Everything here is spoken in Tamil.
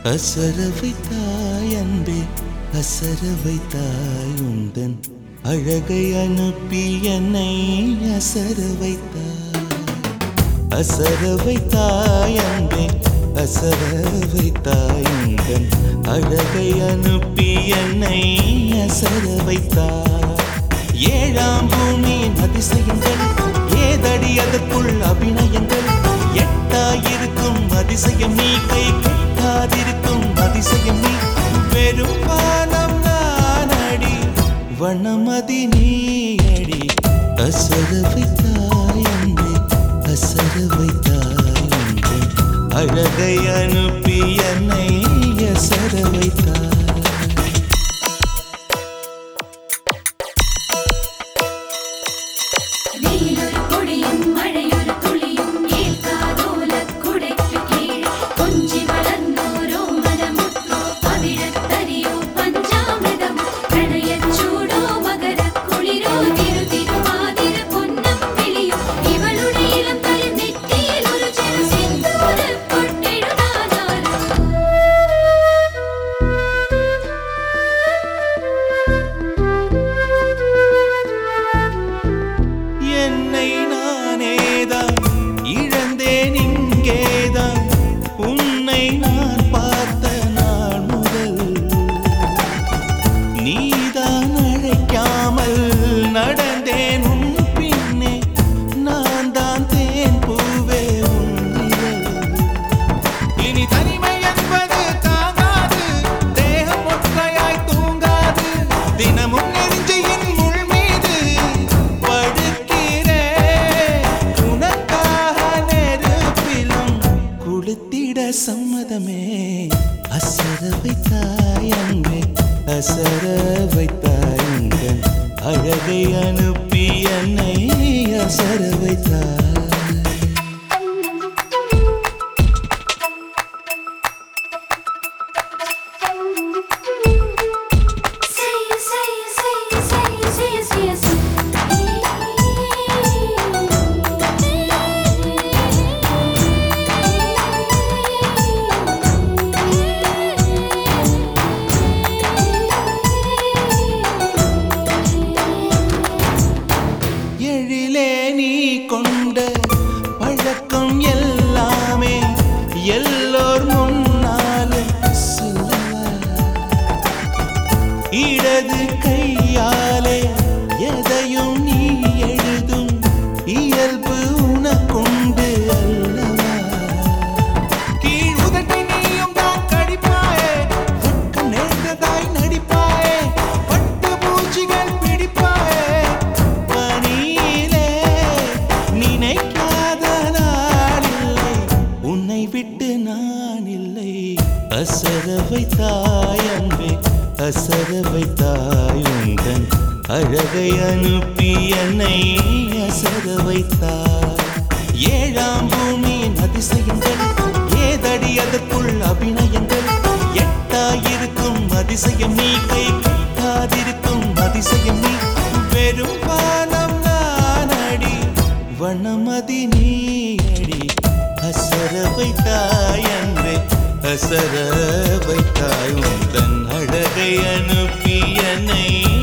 அசர வைத்தாய் அன்பே அசர வைத்தாய் உந்தன் அழகை அனுப்பி என்னை அசர வைத்தாய் அசர வைத்தாய் அன்பே அசர வைத்தாய் உந்தன் அழகை அனுப்பி என்னை அசர வைத்தாய் ஏழாம் பூமியின் அதிசயங்கள் ஏதடி அதற்குள் அபிநயங்கள் எட்டாயிருக்கும் அதிசயம் நீ கை கட்டாதிருக்கும் அதிசயம் நீ வெறும் வானம் நான் அடி வண்ணமதி நீ அடி அசர வைத்தாய் அன்பே அசர வைத்தாய் அன்பே அழகை அனுப்பி என்னை அசர வைத்தாய் வெயிலொரு பொடியும் மழையொரு துளியும் ஏற்காதோலக் குடைக்குக் கீழ் கொஞ்சி வளர்ந்தோரோ மனமுற்றோ பவிழத்தரியோ பஞ்சாமிர்தமோ பிரணயச் சூடோ மகரக் குளிரோ திரு திருவாதிர பொன்னம் விழியோ இவளுடைய இளம் தலை நெற்றியில் ஒரு சிறு சிந்தூரப் பொட்டெழுதானாலும் என்னை நானேதான் இழந்தேன் இங்கேதான் உன்னை நான் பார்த்த நாள் முதல் நீதான் அழைக்காமல் நடந்தேன் உன் பின்னே நான் தான் தேன் பூவே உன் நிழல். இனி தனிமை என்பது தாங்காது தேகம் ஒற்றையாய் தூங்காது தினமும் நெஞ்சியின் முள் மீது படுக்கிறேன் உனக்காக நெருப்பிலும் குளித்திட சம்மதமே அசர வைத்தாய் அன்பே அசர வைத்தாய் உங்கள் அழகை அனுப்பி என்னை அசர வைத்தாய் Say it, say it, say it, say it, say it, say it, say எழிலே நீ கொண்ட பழக்கம் எல்லாமே எல்லோர் முன்னாலும் சொல்லவா இடது கையாலே எதையும் நீ எழுதும் இயல்பு உனக்குண்டு அல்லவா கீழ் உதட்டை நீயும் தான் கடிப்பாயே வெட்கம் நேர்ந்ததாய் நடிப்பாயே பட்டு பூச்சிகள் பிடிப்பாயே பனியிலே நினைக்காத நாளில்லை உன்னை விட்டு நான் இல்லை அசர வைத்தாய் அன்பே அசர வைத்தாய் உந்தன் அழகை அனுப்பி என்னை அசர வைத்தாய் ஏழாம் பூமியின் அதிசயங்கள் ஏதடி அதற்குள் அபிநயங்கள் எட்டாயிருக்கும் அதிசயம் நீ கை கட்டாதிருக்கும் அதிசயம் நீ வெறும் வானம் நான் அடி வண்ணமதி நீ அடி அசர வைத்தாய் அன்பே அசர வைத்தாய் உந்தன் அழகை அனுப்பி என்னை